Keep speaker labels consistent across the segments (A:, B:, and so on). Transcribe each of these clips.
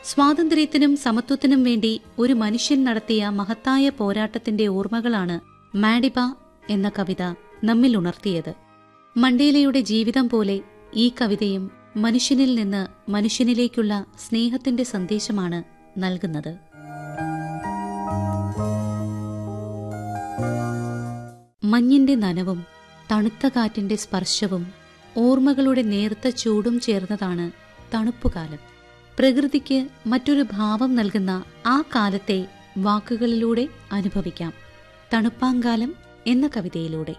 A: സ്വാതന്ത്ര്യത്തിനും സമത്വത്തിനും വേണ്ടി ഒരു മനുഷ്യൻ നടത്തിയ മഹത്തായ പോരാട്ടത്തിന്റെ ഓർമ്മകളാണ് മാഡിബ എന്ന കവിത നമ്മിൽ ഉണർത്തിയത് മണ്ടേലയുടെ ജീവിതം പോലെ ഈ കവിതയും മനുഷ്യനിൽ നിന്ന് മനുഷ്യനിലേക്കുള്ള സ്നേഹത്തിന്റെ സന്ദേശമാണ് നൽകുന്നത് മഞ്ഞിന്റെ നനവും തണുത്ത കാറ്റിന്റെ സ്പർശവും ഓർമ്മകളുടെ നേർത്ത ചൂടും ചേർന്നതാണ് തണുപ്പുകാലം പ്രകൃതിക്ക് മറ്റൊരു ഭാവം നൽകുന്ന ആ കാലത്തെ വാക്കുകളിലൂടെ അനുഭവിക്കാം തണുപ്പാങ്കാലം എന്ന കവിതയിലൂടെ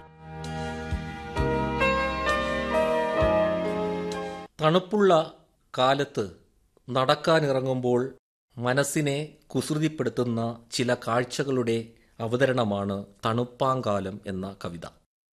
B: തണുപ്പുള്ള കാലത്ത് നടക്കാനിറങ്ങുമ്പോൾ മനസ്സിനെ കുസൃതിപ്പെടുത്തുന്ന ചില കാഴ്ചകളുടെ അവതരണമാണ് തണുപ്പാങ്കാലം എന്ന കവിത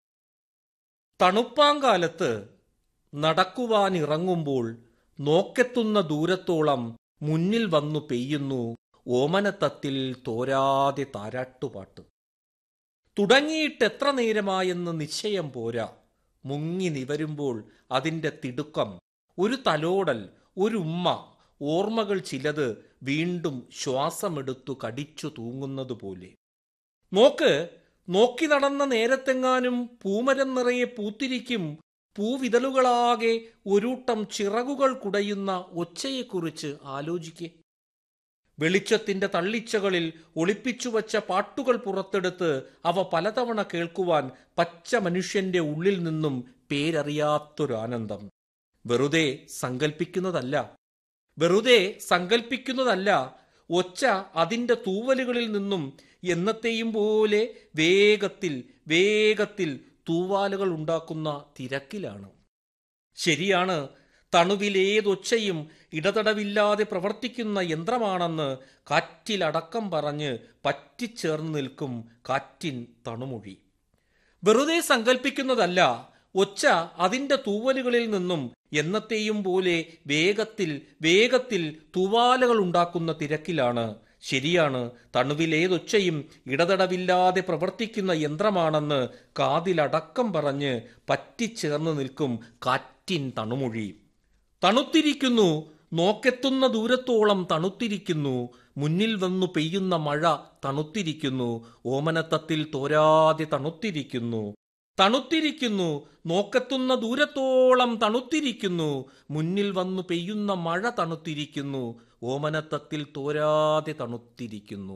B: തണുപ്പാങ്കാലത്ത് നടക്കുവാനിറങ്ങുമ്പോൾ നോക്കെത്തുന്ന ദൂരത്തോളം മുന്നിൽ വന്നു പെയ്യുന്നു ഓമനത്തത്തിൽ തോരാതെ താരാട്ടുപാട്ട് തുടങ്ങിയിട്ടെത്ര നേരമായെന്ന് നിശ്ചയം പോരാ മുങ്ങി നിവരുമ്പോൾ അതിന്റെ തിടുക്കം ഒരു തലോടൽ ഒരു ഉമ്മ ഓർമ്മകൾ ചിലത് വീണ്ടും ശ്വാസമെടുത്തു കടിച്ചു തൂങ്ങുന്നതുപോലെ നോക്ക് നോക്കി നടന്ന നേരത്തെങ്ങാനും പൂമരം നിറയെ പൂത്തിരിക്കും പൂവിതളുകളാകെ ഒരുട്ടം ചിറകുകൾ കുടയുന്ന ഒച്ചയെക്കുറിച്ച് ആലോചിക്കെ വെളിച്ചത്തിന്റെ തള്ളിച്ചകളിൽ ഒളിപ്പിച്ചുവച്ച പാട്ടുകൾ പുറത്തെടുത്ത് അവ പലതവണ കേൾക്കുവാൻ പച്ച മനുഷ്യന്റെ ഉള്ളിൽ നിന്നും പേരറിയാത്തൊരാനന്ദം വെറുതെ സങ്കൽപ്പിക്കുന്നതല്ല വെറുതെ സങ്കൽപ്പിക്കുന്നതല്ല ഒച്ച അതിന്റെ തൂവലുകളിൽ നിന്നും എന്നത്തെയും പോലെ വേഗത്തിൽ വേഗത്തിൽ തൂവാലുകൾ ഉണ്ടാക്കുന്ന തിരക്കിലാണ് ശരിയാണ് തണുവിലേതൊച്ചയും ഇടതടവില്ലാതെ പ്രവർത്തിക്കുന്ന യന്ത്രമാണെന്ന് കാറ്റിലടക്കം പറഞ്ഞ് പറ്റിച്ചേർന്ന് നിൽക്കും കാറ്റിൻ തണുമൊഴി വെറുതെ സങ്കല്പിക്കുന്നതല്ല ഒച്ച അതിന്റെ തൂവലുകളിൽ നിന്നും എന്നത്തെയും പോലെ വേഗത്തിൽ വേഗത്തിൽ തൂവാലകൾ ഉണ്ടാക്കുന്ന തിരക്കിലാണ് ശരിയാണ് തണുവിലേതൊച്ചയും ഇടതടവില്ലാതെ പ്രവർത്തിക്കുന്ന യന്ത്രമാണെന്ന് കാതിലടക്കം പറഞ്ഞ് പറ്റിച്ചേർന്ന് നിൽക്കും കാറ്റിൻ തണുമൊഴി തണുത്തിരിക്കുന്നു നോക്കെത്തുന്ന ദൂരത്തോളം തണുത്തിരിക്കുന്നു മുന്നിൽ വന്നു പെയ്യുന്ന മഴ തണുത്തിരിക്കുന്നു ഓമനത്തത്തിൽ തോരാതെ തണുത്തിരിക്കുന്നു തണുത്തിരിക്കുന്നു നോക്കെത്തുന്ന ദൂരത്തോളം തണുത്തിരിക്കുന്നു മുന്നിൽ വന്നു പെയ്യുന്ന മഴ തണുത്തിരിക്കുന്നു ഓമനത്തത്തിൽ തോരാതെ തണുത്തിരിക്കുന്നു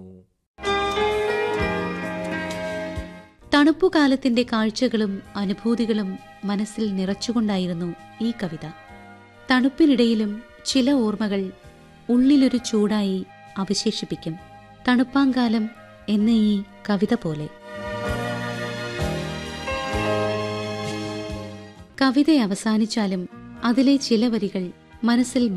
A: തണുപ്പുകാലത്തിന്റെ കാഴ്ചകളും അനുഭൂതികളും മനസ്സിൽ നിറച്ചുകൊണ്ടായിരുന്നു ഈ കവിത തണുപ്പിനിടയിലും ചില ഓർമ്മകൾ ഉള്ളിലൊരു ചൂടായി അവശേഷിപ്പിക്കും തണുപ്പാങ്കാലം എന്ന ഈ കവിത പോലെ കവിത അവസാനിച്ചാലും അതിലെ ചില വരികൾ മനസ്സിൽ